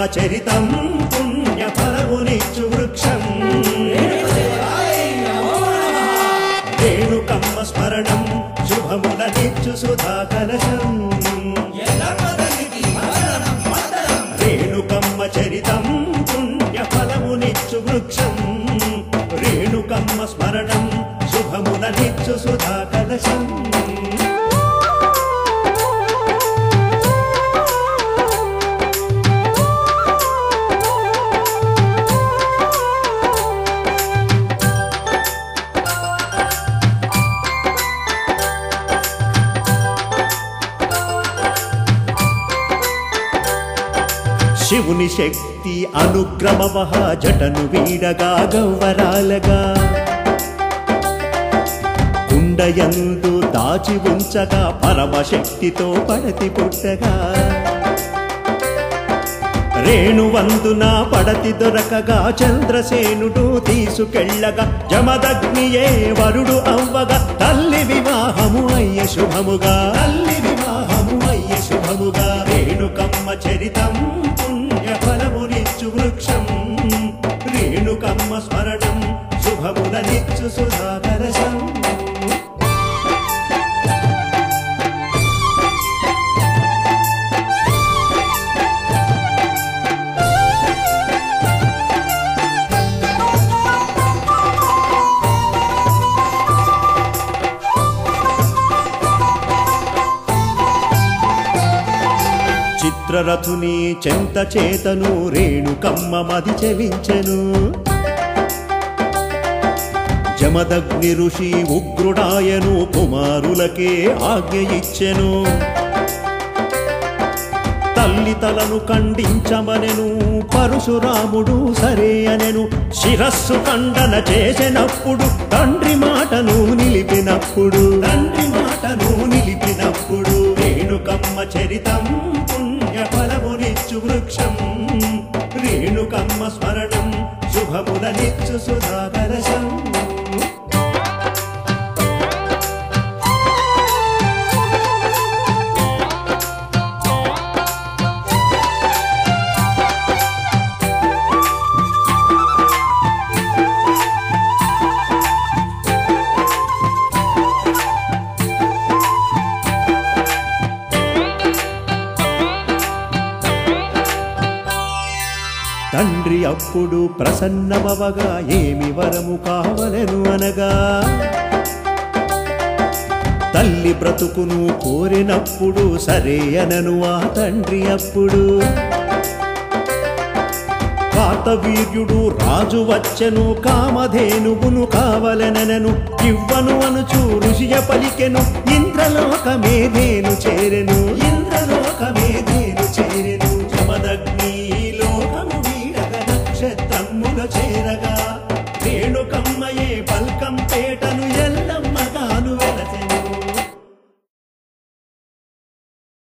చరితం పుణ్య ఫలమునిచ్చు వృక్షం రేణుకమ్మ స్మరణం శుభములనిచ్చు సుధా కలశం రేణుకమ్మ చరితం పుణ్య ఫలమునిచ్చు వృక్షం రేణుకమ్మ స్మరణం శుభములనిచ్చు సుధా కలశం శివుని శక్తి అనుగ్రమవహ జటను వీడగా గవ్వరాలగా కుండయందు దాచి ఉంచగా పరమశక్తితో పడతి పుట్టగా రేణువందున పడతి దొరకగా చంద్రసేనుడు తీసుకెళ్ళగా జమదగ్నియే వరుడు అవ్వగా తల్లి వివాహము అయ్య శుభముగా తల్లి వివాహము అయ్య శుభముగా రేణుకమ్మ చరితం పుణ్య ఫలమునిచ్చు వృక్షం రేణుకమ్మ స్మరణం శుభములనిచ్చు సుధాకరసం చిత్రరథుని చెంత చేతను రేణుకమ్మ మది చెవించెను జమదగ్ని ఋషి ఉగ్రుడాయను కుమారులకే ఆజ్ఞ ఇచ్చెను తల్లి తలను ఖండించమనెను పరశురాముడు సరే అనెను శిరస్సు ఖండన చేసినప్పుడు తండ్రి మాటను నిలిపినప్పుడు తండ్రి మాటను నిలిపినప్పుడు రేణుకమ్మ చరితం పుణ్య ఫలమునిచ్చు వృక్షం రేణుకమ్మ స్మరణం శుభములనిచ్చు సుధాకరసం తండ్రి అప్పుడు ప్రసన్నమవగా ఏమి వరము కావలెను అనగా తల్లి బ్రతుకును కోరినప్పుడు సరే అనను ఆ తండ్రి అప్పుడు కాతవీర్యుడు రాజు వచ్చెను కామధేనువును కావలనెనను ఇవ్వను అనుచు ఋషియ పలికెను ఇంద్రలోకమే నేను చేరెను ఇంద్రలోకమే నేను